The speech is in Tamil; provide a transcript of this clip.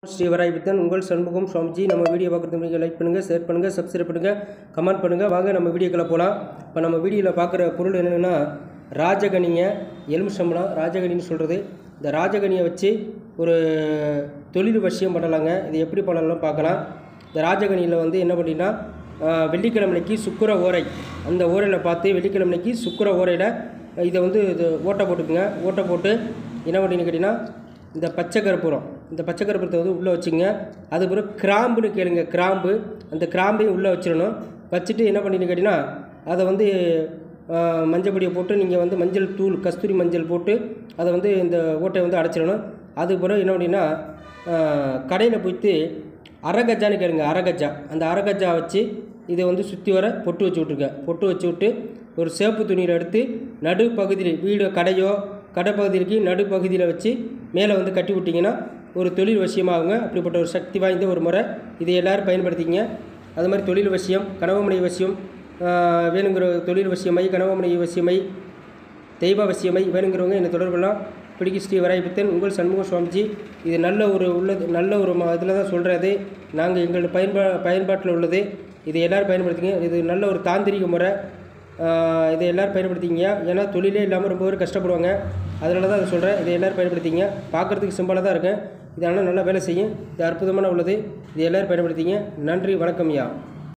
ஸ்ரீவராய் வித்தன் உங்கள் சண்முகம் சுவாமிஜி நம்ம வீடியோ பார்க்குறது நீங்கள் லைக் பண்ணுங்கள் ஷேர் பண்ணுங்கள் சப்ஸ்கிரைப் பண்ணுங்கள் கமெண்ட் பண்ணுங்கள் வாங்க நம்ம வீடியோக்குள்ளே போகலாம் இப்போ நம்ம வீடியோவில் பார்க்குற பொருள் என்னென்னா ராஜகனிய எலுமிச்சம்பழம் ராஜகனின்னு சொல்கிறது இந்த ராஜகனியை வச்சு ஒரு தொழில் வசியம் பண்ணலாங்க இது எப்படி பண்ணலாம் பார்க்கலாம் இந்த ராஜகனியில் வந்து என்ன பண்ணினா வெள்ளிக்கிழமைக்கு சுக்கிர ஓரை அந்த ஓரையில் பார்த்து வெள்ளிக்கிழமைக்கு சுக்கிர ஓரையில் இதை வந்து இது ஓட்டை போட்டுக்குங்க ஓட்டை போட்டு என்ன பண்ணின்னு கேட்டிங்கன்னா இந்த பச்சை கற்பூரம் இந்த பச்சை கற்பூரத்தை வந்து உள்ளே வச்சுங்க அதுக்கப்புறம் கிராம்புன்னு கேளுங்க கிராம்பு அந்த கிராம்பையும் உள்ளே வச்சிடணும் வச்சுட்டு என்ன பண்ணிட்டு கேட்டிங்கன்னா அதை வந்து ஆஹ், மஞ்சள் பொடியை போட்டு நீங்கள் வந்து மஞ்சள் தூள் கஸ்தூரி மஞ்சள் போட்டு அதை வந்து இந்த ஓட்டையை வந்து அடைச்சிடணும் அதுக்கப்புறம் என்ன பண்ணினா கடையில் போயிட்டு அரகஜான்னு கேளுங்க அரகஜா அந்த அரகஜா வச்சு இதை வந்து சுற்றி வர பொட்டு வச்சு விட்ருங்க பொட்டு வச்சு விட்டு ஒரு சேப்பு துணியில் எடுத்து நடு பகுதியில் வீடு கடையோ கடை பகுதிக்கு நடுப்பகுதியில் வச்சு மேலே வந்து கட்டி விட்டிங்கன்னா ஒரு தொழில் வசியமாகுங்க அப்படிப்பட்ட ஒரு சக்தி வாய்ந்த ஒரு முறை இதை எல்லோரும் பயன்படுத்திங்க அது மாதிரி தொழில் வசியம் கனவுமனை வசியம் ஆஹ், வேணுங்கிற தொழில் வசியமை கனவுமனை வசியமை தெய்வ அவசியமை வேணுங்கிறவங்க என்னை தொடர்பெல்லாம் பிடிக்கி ஸ்ரீ வராய்பித்தன் உங்கள் சண்முக சுவாமிஜி இது நல்ல ஒரு உள்ளது நல்ல ஒரு இதில் தான் சொல்கிறது நாங்கள் எங்கள் பயன்பா பயன்பாட்டில் உள்ளது இதை எல்லோரும் பயன்படுத்திங்க இது நல்ல ஒரு தாந்திரிக முறை ஆஹ் இதை எல்லோரும் பயன்படுத்திங்க ஏன்னா தொழிலே இல்லாமல் ரொம்ப பேர் கஷ்டப்படுவாங்க அதனால தான் அதை சொல்கிறேன் இதை எல்லோரும் பயன்படுத்திங்க பார்க்குறதுக்கு சிம்பிளாக தான் இருக்கும் இதனால் நல்லா வேலை செய்யும் இது அற்புதமான உள்ளது இது எல்லோரும் பயன்படுத்திங்க நன்றி வணக்கம் ஐயா